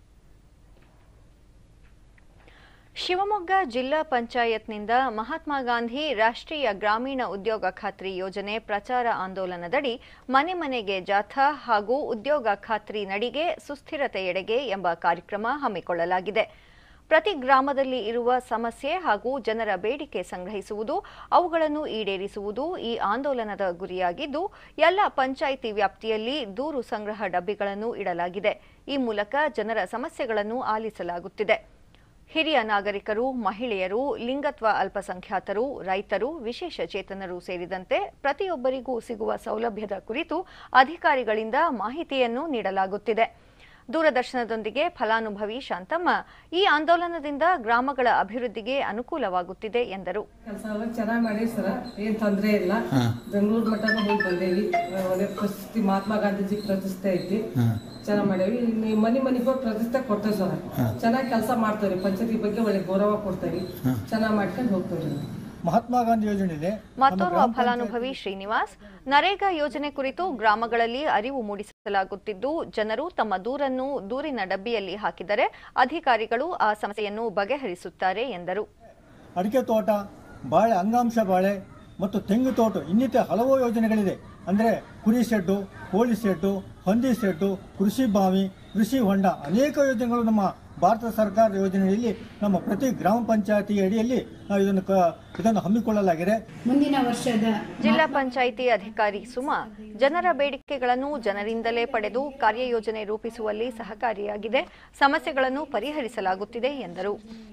ಶಿವಮೊಗ್ಗ ಜಿಲ್ಲಾ ಪಂಚಾಯತ್ನಿಂದ ಮಹಾತ್ಮ ಗಾಂಧಿ ರಾಷ್ಟ್ರೀಯ ಗ್ರಾಮೀಣ ಉದ್ಯೋಗ ಖಾತ್ರಿ ಯೋಜನೆ ಪ್ರಚಾರ ಆಂದೋಲನದಡಿ ಮನೆ ಮನೆಗೆ ಜಾಥಾ ಹಾಗೂ ಉದ್ಯೋಗ ಖಾತ್ರಿ ನಡಿಗೆ ಸುಸ್ಥಿರತೆಯೆಡೆಗೆ ಎಂಬ ಕಾರ್ಯಕ್ರಮ ಹಮ್ಮಿಕೊಳ್ಳಲಾಗಿದೆ ಪ್ರತಿ ಗ್ರಾಮದಲ್ಲಿ ಇರುವ ಸಮಸ್ಯೆ ಹಾಗೂ ಜನರ ಬೇಡಿಕೆ ಸಂಗ್ರಹಿಸುವುದು ಅವುಗಳನ್ನು ಈಡೇರಿಸುವುದು ಈ ಆಂದೋಲನದ ಗುರಿಯಾಗಿದ್ದು ಎಲ್ಲ ಪಂಚಾಯಿತಿ ವ್ಯಾಪ್ತಿಯಲ್ಲಿ ದೂರು ಸಂಗ್ರಹ ಡಬ್ಬಿಗಳನ್ನು ಇಡಲಾಗಿದೆ ಈ ಮೂಲಕ ಜನರ ಸಮಸ್ಯೆಗಳನ್ನು ಆಲಿಸಲಾಗುತ್ತಿದೆ ಹಿರಿಯ ನಾಗರಿಕರು ಮಹಿಳೆಯರು ಲಿಂಗತ್ವ ಅಲ್ಪಸಂಖ್ಯಾತರು ರೈತರು ವಿಶೇಷ ಚೇತನರು ಸೇರಿದಂತೆ ಪ್ರತಿಯೊಬ್ಬರಿಗೂ ಸಿಗುವ ಸೌಲಭ್ಯದ ಕುರಿತು ಅಧಿಕಾರಿಗಳಿಂದ ಮಾಹಿತಿಯನ್ನು ನೀಡಲಾಗುತ್ತಿದೆ ದೂರದರ್ಶನದೊಂದಿಗೆ ಫಲಾನುಭವಿ ಶಾಂತಮ್ಮ ಈ ಆಂದೋಲನದಿಂದ ಗ್ರಾಮಗಳ ಅಭಿವೃದ್ಧಿಗೆ ಅನುಕೂಲವಾಗುತ್ತಿದೆ ಎಂದರು ಕೆಲಸ ಎಲ್ಲ ಚೆನ್ನಾಗಿ ಮಾಡಿ ಸರ ಏನ್ ತೊಂದರೆ ಇಲ್ಲ ಬೆಂಗಳೂರು ಮಟ್ಟನೂ ಹೋಗಿ ಬಂದೇವಿ ಆ, ಒಳ್ಳೆ ಪ್ರಶಸ್ತಿ ಮಹಾತ್ಮ ಗಾಂಧೀಜಿ ಪ್ರತಿಷ್ಠೆ ಐತಿ ಚೆನ್ನಾಗಿ ಮಾಡೇವಿ ಇಲ್ಲಿ ಮನಿ ಮನಿಗೆ ಹೋಗಿ ಪ್ರತಿಷ್ಠೆ ಕೊಡ್ತೇವೆ ಸರ್ ಚೆನ್ನಾಗಿ ಕೆಲಸ ಮಾಡ್ತೇವ್ರಿ ಪಂಚಾಯತಿ ಬಗ್ಗೆ ಒಳ್ಳೆ ಗೌರವ ಕೊಡ್ತೇವಿ ಚೆನ್ನಾಗಿ ಮಾಡ್ಕೊಂಡು ಹೋಗ್ತೇವ್ರಿ ನಾವು. ಮಹಾತ್ಮ ಗಾಂಧಿ ಯೋಜನೆಯಲ್ಲಿ ಮತ್ತೋರ್ವ ಫಲಾನುಭವಿ ಶ್ರೀನಿವಾಸ್ ನರೇಗಾ ಯೋಜನೆ ಕುರಿತು ಗ್ರಾಮಗಳಲ್ಲಿ ಅರಿವು ಮೂಡಿಸಲಾಗುತ್ತಿದ್ದು ಜನರು ತಮ್ಮ ದೂರನ್ನು ದೂರಿನ ಡಬ್ಬಿಯಲ್ಲಿ ಹಾಕಿದರೆ ಅಧಿಕಾರಿಗಳು ಆ ಸಮಸ್ಯೆಯನ್ನು ಬಗೆಹರಿಸುತ್ತಾರೆ ಎಂದರು ಅಡಿಕೆ ತೋಟ ಬಾಳೆ ಅಂಗಾಂಶ ಬಾಳೆ ಮತ್ತು ತೆಂಗು ತೋಟ ಇನ್ನಿತರ ಹಲವು ಯೋಜನೆಗಳಿದೆ ಅಂದರೆ ಕುರಿ ಶೆಡ್ಡು ಕೋಳಿ ಶೆಡ್ಡು ಹಂದಿ ಶೆಡ್ಡು ಕೃಷಿ ಬಾವಿ ಕೃಷಿ ಹೊಂಡ ಅನೇಕ ಯೋಜನೆಗಳು ನಮ್ಮ ಭಾರತ ಸರ್ಕಾರ ಯೋಜನೆಯಲ್ಲಿ ನಮ್ಮ ಪ್ರತಿ ಗ್ರಾಮ ಪಂಚಾಯತಿ ಅಡಿಯಲ್ಲಿ ನಾವು ಇದನ್ನು ಕ- ಇದನ್ನು ಹಮ್ಮಿಕೊಳ್ಳಲಾಗಿದೆ ಮುಂದಿನ ವರ್ಷದ ಜಿಲ್ಲಾ ಪಂಚಾಯಿತಿ ಅಧಿಕಾರಿ ಸುಮಾ ಜನರ ಬೇಡಿಕೆಗಳನ್ನು ಜನರಿಂದಲೇ ಪಡೆದು ಕಾರ್ಯಯೋಜನೆ ರೂಪಿಸುವಲ್ಲಿ ಸಹಕಾರಿಯಾಗಿದೆ ಸಮಸ್ಯೆಗಳನ್ನು ಪರಿಹರಿಸಲಾಗುತ್ತಿದೆ ಎಂದರು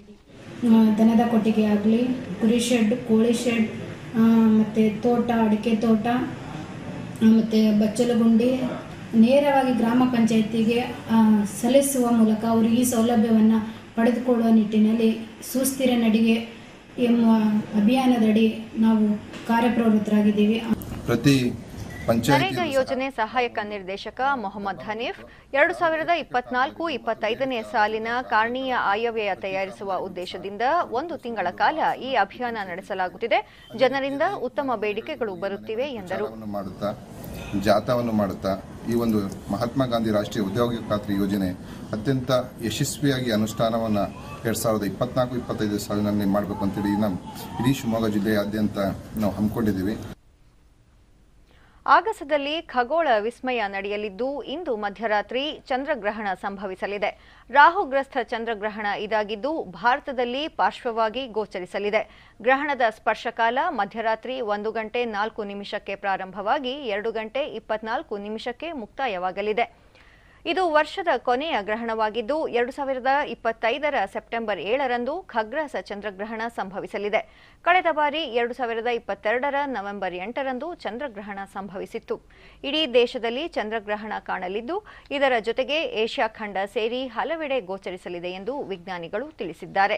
ಆ, ದನದ ಕೊಟ್ಟಿಗೆ ಆಗಲಿ ಕುರಿ ಶೆಡ್ ಕೋಳಿ ಶೆಡ್ ಮತ್ತು ತೋಟ ಅಡಿಕೆ ತೋಟ ಮತ್ತು ಬಚ್ಚಲು ಗುಂಡಿ ನೇರವಾಗಿ ಗ್ರಾಮ ಪಂಚಾಯತಿಗೆ ಆ, ಸಲ್ಲಿಸುವ ಮೂಲಕ ಅವರು ಈ ಸೌಲಭ್ಯವನ್ನು ಪಡೆದುಕೊಳ್ಳುವ ನಿಟ್ಟಿನಲ್ಲಿ ಸುಸ್ಥಿರ ನಡಿಗೆ ಎಂಬ ಅಭಿಯಾನದಡಿ ನಾವು ಕಾರ್ಯಪ್ರವೃತ್ತರಾಗಿದ್ದೀವಿ ಪ್ರತಿ ಪಂಚಾಯತಿ ನರೇಗಾ ಯೋಜನೆ ಸಹಾಯಕ ನಿರ್ದೇಶಕ ಮೊಹಮ್ಮದ್ ಹನೀಫ್ ಎರಡು ಸಾವಿರದ ಇಪ್ಪತ್ನಾಲ್ಕು ಇಪ್ಪತ್ತೈದನೇ ಸಾಲಿನ ಕಾರಣೀಯ ಆಯವ್ಯಯ ತಯಾರಿಸುವ ಉದ್ದೇಶದಿಂದ ಒಂದು ತಿಂಗಳ ಕಾಲ ಈ ಅಭಿಯಾನ ನಡೆಸಲಾಗುತ್ತಿದೆ ಜನರಿಂದ ಉತ್ತಮ ಬೇಡಿಕೆಗಳು ಬರುತ್ತಿವೆ ಎಂದರು ಪ್ರಚಾರವನ್ನು ಮಾಡುತ್ತಾ ಜಾಥಾವನ್ನು ಮಾಡುತ್ತಾ ಈ ಒಂದು ಮಹಾತ್ಮ ಗಾಂಧಿ ರಾಷ್ಟ್ರೀಯ ಉದ್ಯೋಗ ಖಾತ್ರಿ ಯೋಜನೆ ಅತ್ಯಂತ ಯಶಸ್ವಿಯಾಗಿ ಅನುಷ್ಠಾನವನ್ನು ಎರಡು ಸಾವಿರದ ಇಪ್ಪತ್ನಾಲ್ಕು ಇಪ್ಪತ್ತೈದು ಸಾಲಿನಲ್ಲಿ ಮಾಡಬೇಕು ಅಂತೇಳಿ ನಮ್ಮ ಇಡೀ ಶಿವಮೊಗ್ಗ ಜಿಲ್ಲೆಯಾದ್ಯಂತ ನಾವು ಹಮ್ಮಿಕೊಂಡಿದ್ದೀವಿ ಆಗಸದಲ್ಲಿ ಖಗೋಳ ವಿಸ್ಮಯ ನಡೆಯಲಿದ್ದು ಇಂದು ಮಧ್ಯರಾತ್ರಿ ಚಂದ್ರಗ್ರಹಣ ಸಂಭವಿಸಲಿದೆ ರಾಹುಗ್ರಸ್ತ ಚಂದ್ರಗ್ರಹಣ ಇದಾಗಿದ್ದು ಭಾರತದಲ್ಲಿ ಪಾರ್ಶ್ವವಾಗಿ ಗೋಚರಿಸಲಿದೆ ಗ್ರಹಣದ ಸ್ಪರ್ಶಕಾಲ ಮಧ್ಯರಾತ್ರಿ ಒಂದು ಗಂಟೆ ನಾಲ್ಕು ನಿಮಿಷಕ್ಕೆ ಪ್ರಾರಂಭವಾಗಿ ಎರಡು ಗಂಟೆ ಇಪ್ಪತ್ನಾಲ್ಕು ನಿಮಿಷಕ್ಕೆ ಮುಕ್ತಾಯವಾಗಲಿದೆ ಇದು ವರ್ಷದ ಕೊನೆಯ ಗ್ರಹಣವಾಗಿದ್ದು ಎರಡು ಸಾವಿರದ ಇಪ್ಪತ್ತೈದರ ಸೆಪ್ಟೆಂಬರ್ ಏಳರಂದು ಖಗ್ರಾಸ ಚಂದ್ರಗ್ರಹಣ ಸಂಭವಿಸಲಿದೆ ಕಳೆದ ಬಾರಿ ಎರಡು ಸಾವಿರದ ಇಪ್ಪತ್ತೆರಡರ ನವೆಂಬರ್ ಎಂಟರಂದು ಚಂದ್ರಗ್ರಹಣ ಸಂಭವಿಸಿತ್ತು ಇಡೀ ದೇಶದಲ್ಲಿ ಚಂದ್ರಗ್ರಹಣ ಕಾಣಲಿದ್ದು ಇದರ ಜೊತೆಗೆ ಏಷ್ಯಾ ಖಂಡ ಸೇರಿ ಹಲವೆಡೆ ಗೋಚರಿಸಲಿದೆ ಎಂದು ವಿಜ್ಞಾನಿಗಳು ತಿಳಿಸಿದ್ದಾರೆ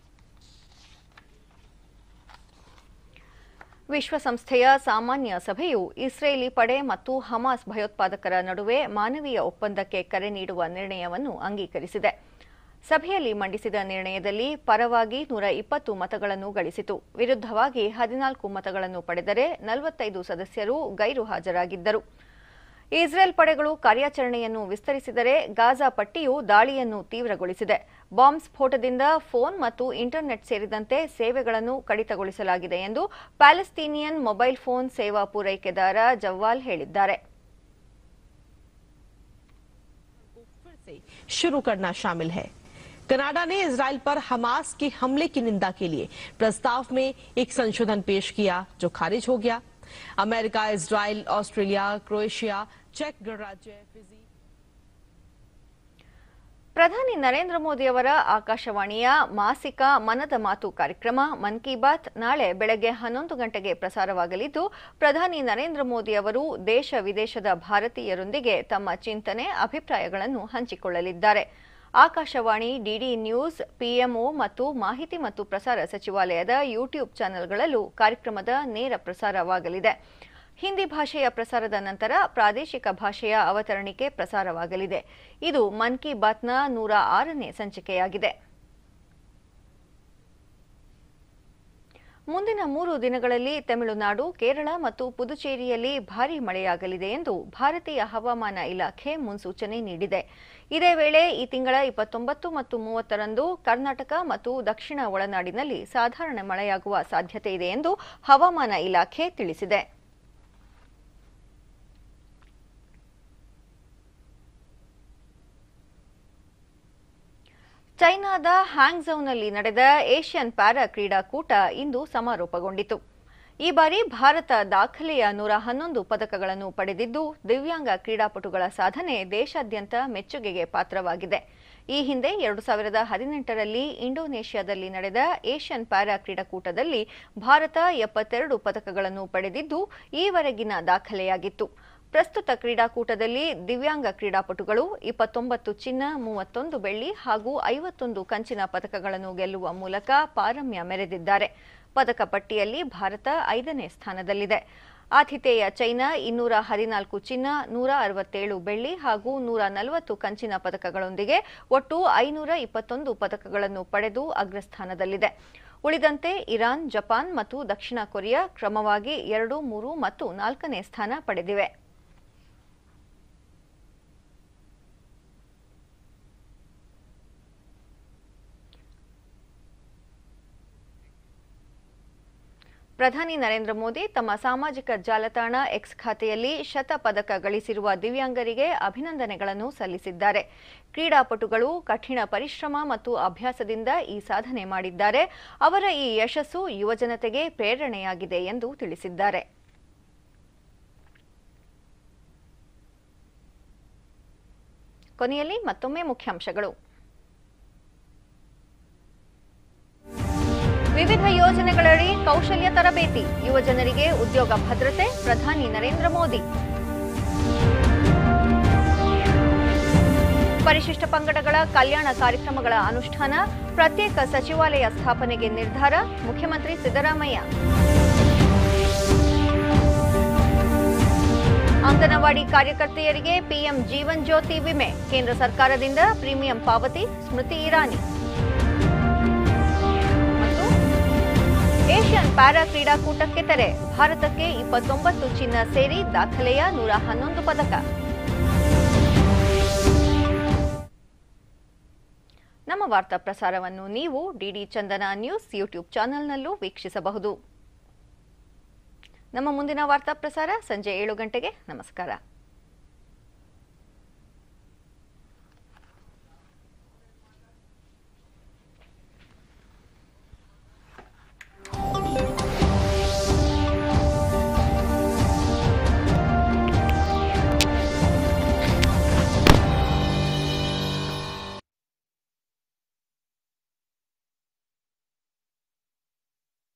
ವಿಶ್ವಸಂಸ್ಥೆಯ ಸಾಮಾನ್ಯ ಸಭೆಯು ಇಸ್ರೇಲಿ ಪಡೆ ಮತ್ತು ಹಮಾಸ್ ಭಯೋತ್ಪಾದಕರ ನಡುವೆ ಮಾನವೀಯ ಒಪ್ಪಂದಕ್ಕೆ ಕರೆ ನೀಡುವ ನಿರ್ಣಯವನ್ನು ಅಂಗೀಕರಿಸಿದೆ ಸಭೆಯಲ್ಲಿ ಮಂಡಿಸಿದ ನಿರ್ಣಯದಲ್ಲಿ ಪರವಾಗಿ ನೂರ ಇಪ್ಪತ್ತು ಮತಗಳನ್ನು ಗಳಿಸಿತು ವಿರುದ್ಧವಾಗಿ ಹದಿನಾಲ್ಕು ಮತಗಳನ್ನು ಪಡೆದರೆ ನಲವತ್ತೈದು ಸದಸ್ಯರು ಗೈರು ಹಾಜರಾಗಿದ್ದರು ಇಸ್ರೇಲ್ ಪಡೆಗಳು ಕಾರ್ಯಾಚರಣೆಯನ್ನು ವಿಸ್ತರಿಸಿದರೆ ಗಾಜಾ ಪಟ್ಟಿಯು ದಾಳಿಯನ್ನು ತೀವ್ರಗೊಳಿಸಿದೆ ಬಾಂಬ್ ಸ್ಫೋಟದಿಂದ ಫೋನ್ ಮತ್ತು ಇಂಟರ್ನೆಟ್ ಸೇರಿದಂತೆ ಸೇವೆಗಳನ್ನು ಕಡಿತಗೊಳಿಸಲಾಗಿದೆ ಎಂದು ಪ್ಯಾಲೆಸ್ತೀನಿಯನ್ ಮೊಬೈಲ್ ಫೋನ್ ಸೇವಾ ಪೂರೈಕೆದಾರ ಜವ್ವಾಲ್ ಹೇಳಿದ್ದಾರೆ शुरू करना शामिल है कनाडा ने इसराइल पर हमास के हमले की निंदा के लिए प्रस्ताव में एक संशोधन पेश किया जो खारिज हो गया अमेरिका इसराइल ऑस्ट्रेलिया क्रोएशिया चेक गणराज्य फिजी ಪ್ರಧಾನಿ ನರೇಂದ್ರ ಮೋದಿಯವರ ಆಕಾಶವಾಣಿಯ ಮಾಸಿಕ ಮನದ ಮಾತು ಕಾರ್ಯಕ್ರಮ ಮನ್ ಕಿ ಬಾತ್ ನಾಳೆ ಬೆಳಗ್ಗೆ ಹನ್ನೊಂದು ಗಂಟೆಗೆ ಪ್ರಸಾರವಾಗಲಿದ್ದು ಪ್ರಧಾನಿ ನರೇಂದ್ರ ಮೋದಿ ಅವರು ದೇಶ ವಿದೇಶದ ಭಾರತೀಯರೊಂದಿಗೆ ತಮ್ಮ ಚಿಂತನೆ ಅಭಿಪ್ರಾಯಗಳನ್ನು ಹಂಚಿಕೊಳ್ಳಲಿದ್ದಾರೆ ಆಕಾಶವಾಣಿ ಡಿಡಿ ನ್ಯೂಸ್ ಪಿಎಂಒ ಮತ್ತು ಮಾಹಿತಿ ಮತ್ತು ಪ್ರಸಾರ ಸಚಿವಾಲಯದ ಯೂಟ್ಯೂಬ್ ಚಾನೆಲ್ಗಳಲ್ಲೂ ಕಾರ್ಯಕ್ರಮದ ನೇರ ಪ್ರಸಾರವಾಗಲಿದೆ ಹಿಂದಿ ಭಾಷೆಯ ಪ್ರಸಾರದ ನಂತರ ಪ್ರಾದೇಶಿಕ ಭಾಷೆಯ ಅವತರಣಿಕೆ ಪ್ರಸಾರವಾಗಲಿದೆ ಇದು ಮನ್ ಕಿ ಬಾತ್ನ ನೂರ ಆರನೇ ಸಂಚಿಕೆಯಾಗಿದೆ ಮುಂದಿನ ಮೂರು ದಿನಗಳಲ್ಲಿ ತಮಿಳುನಾಡು ಕೇರಳ ಮತ್ತು ಪುದುಚೇರಿಯಲ್ಲಿ ಭಾರೀ ಮಳೆಯಾಗಲಿದೆ ಎಂದು ಭಾರತೀಯ ಹವಾಮಾನ ಇಲಾಖೆ ಮುನ್ಸೂಚನೆ ನೀಡಿದೆ ಇದೇ ವೇಳೆ ಈ ತಿಂಗಳ ಇಪ್ಪತ್ತೊಂಬತ್ತು ಮತ್ತು ಮೂವತ್ತರಂದು ಕರ್ನಾಟಕ ಮತ್ತು ದಕ್ಷಿಣ ಒಳನಾಡಿನಲ್ಲಿ ಸಾಧಾರಣ ಮಳೆಯಾಗುವ ಸಾಧ್ಯತೆ ಇದೆ ಎಂದು ಹವಾಮಾನ ಇಲಾಖೆ ತಿಳಿಸಿದೆ ಚೈನಾದ ಹ್ಯಾಂಗ್ಝೌನಲ್ಲಿ ನಡೆದ ಏಷ್ಯನ್ ಪ್ಯಾರಾ ಕ್ರೀಡಾಕೂಟ ಇಂದು ಸಮಾರೋಪಗೊಂಡಿತು ಈ ಬಾರಿ ಭಾರತ ದಾಖಲೆಯ ನೂರ ಹನ್ನೊಂದು ಪದಕಗಳನ್ನು ಪಡೆದಿದ್ದು ದಿವ್ಯಾಂಗ ಕ್ರೀಡಾಪಟುಗಳ ಸಾಧನೆ ದೇಶಾದ್ಯಂತ ಮೆಚ್ಚುಗೆಗೆ ಪಾತ್ರವಾಗಿದೆ ಈ ಹಿಂದೆ ಎರಡು ಸಾವಿರದ ಹದಿನೆಂಟರಲ್ಲಿ ಇಂಡೋನೇಷ್ಯಾದಲ್ಲಿ ನಡೆದ ಏಷ್ಯನ್ ಪ್ಯಾರಾ ಕ್ರೀಡಾಕೂಟದಲ್ಲಿ ಭಾರತ ಎಪ್ಪತ್ತೆರಡು ಪದಕಗಳನ್ನು ಪಡೆದಿದ್ದು ಈವರೆಗಿನ ದಾಖಲೆಯಾಗಿತ್ತು ಪ್ರಸ್ತುತ ಕ್ರೀಡಾಕೂಟದಲ್ಲಿ ದಿವ್ಯಾಂಗ ಕ್ರೀಡಾಪಟುಗಳು ಇಪ್ಪತ್ತೊಂಬತ್ತು ಚಿನ್ನ ಮೂವತ್ತೊಂದು ಬೆಳ್ಳಿ ಹಾಗೂ ಐವತ್ತೊಂದು ಕಂಚಿನ ಪದಕಗಳನ್ನು ಗೆಲ್ಲುವ ಮೂಲಕ ಪಾರಮ್ಯ ಮೆರೆದಿದ್ದಾರೆ ಪದಕ ಪಟ್ಟಿಯಲ್ಲಿ ಭಾರತ ಐದನೇ ಸ್ಥಾನದಲ್ಲಿದೆ ಆತಿಥೇಯ ಚೈನಾ ಇನ್ನೂರ ಹದಿನಾಲ್ಕು ಚಿನ್ನ ನೂರ ಅರವತ್ತೇಳು ಬೆಳ್ಳಿ ಹಾಗೂ ನೂರ ನಲವತ್ತು ಕಂಚಿನ ಪದಕಗಳೊಂದಿಗೆ ಒಟ್ಟು ಐನೂರ ಇಪ್ಪತ್ತೊಂದು ಪದಕಗಳನ್ನು ಪಡೆದು ಅಗ್ರಸ್ಥಾನದಲ್ಲಿದೆ ಉಳಿದಂತೆ ಇರಾನ್ ಜಪಾನ್ ಮತ್ತು ದಕ್ಷಿಣ ಕೊರಿಯಾ ಕ್ರಮವಾಗಿ ಎರಡು ಮೂರು ಮತ್ತು ನಾಲ್ಕನೇ ಸ್ಥಾನ ಪಡೆದಿವೆ ಪ್ರಧಾನಿ ನರೇಂದ್ರ ಮೋದಿ ತಮ್ಮ ಸಾಮಾಜಿಕ ಜಾಲತಾಣ ಎಕ್ಸ್ ಖಾತೆಯಲ್ಲಿ ಶತ ಪದಕ ಗಳಿಸಿರುವ ದಿವ್ಯಾಂಗರಿಗೆ ಅಭಿನಂದನೆಗಳನ್ನು ಸಲ್ಲಿಸಿದ್ದಾರೆ ಕ್ರೀಡಾಪಟುಗಳು ಕಠಿಣ ಪರಿಶ್ರಮ ಮತ್ತು ಅಭ್ಯಾಸದಿಂದ ಈ ಸಾಧನೆ ಮಾಡಿದ್ದಾರೆ ಅವರ ಈ ಯಶಸ್ಸು ಯುವಜನತೆಗೆ ಪ್ರೇರಣೆಯಾಗಿದೆ ಎಂದು ತಿಳಿಸಿದ್ದಾರೆ ಕೊನೆಯಲ್ಲಿ ಮತ್ತೊಮ್ಮೆ ಮುಖ್ಯಾಂಶಗಳು ವಿವಿಧ ಯೋಜನೆಗಳಡಿ ಕೌಶಲ್ಯ ತರಬೇತಿ ಯುವಜನರಿಗೆ ಉದ್ಯೋಗ ಭದ್ರತೆ ಪ್ರಧಾನಿ ನರೇಂದ್ರ ಮೋದಿ ಪರಿಶಿಷ್ಟ ಪಂಗಡಗಳ ಕಲ್ಯಾಣ ಕಾರ್ಯಕ್ರಮಗಳ ಅನುಷ್ಠಾನ ಪ್ರತ್ಯೇಕ ಸಚಿವಾಲಯ ಸ್ಥಾಪನೆಗೆ ನಿರ್ಧಾರ ಮುಖ್ಯಮಂತ್ರಿ ಸಿದ್ದರಾಮಯ್ಯ ಅಂಗನವಾಡಿ ಕಾರ್ಯಕರ್ತೆಯರಿಗೆ ಪಿಎಂ ಜೀವನ್ ಜ್ಯೋತಿ ವಿಮೆ ಕೇಂದ್ರ ಸರ್ಕಾರದಿಂದ ಪ್ರೀಮಿಯಂ ಪಾವತಿ ಸ್ಮೃತಿ ಇರಾನಿ ಏಷ್ಯನ್ ಪ್ಯಾರಾ ಕ್ರೀಡಾಕೂಟಕ್ಕೆ ತೆರೆ ಭಾರತಕ್ಕೆ ಇಪ್ಪತ್ತೊಂಬತ್ತು ಚಿನ್ನ ಸೇರಿ ದಾಖಲೆಯ ನೂರ ಹನ್ನೊಂದು ಪದಕ ನಮ್ಮ ವಾರ್ತಾ ಪ್ರಸಾರವನ್ನು ನೀವು ಡಿಡಿ ಚಂದನ ನ್ಯೂಸ್ ಯೂಟ್ಯೂಬ್ ಚಾನೆಲ್ನಲ್ಲೂ ವೀಕ್ಷಿಸಬಹುದು ನಮ್ಮ ಮುಂದಿನ ವಾರ್ತಾ ಪ್ರಸಾರ ಸಂಜೆ ಏಳು ಗಂಟೆಗೆ ನಮಸ್ಕಾರ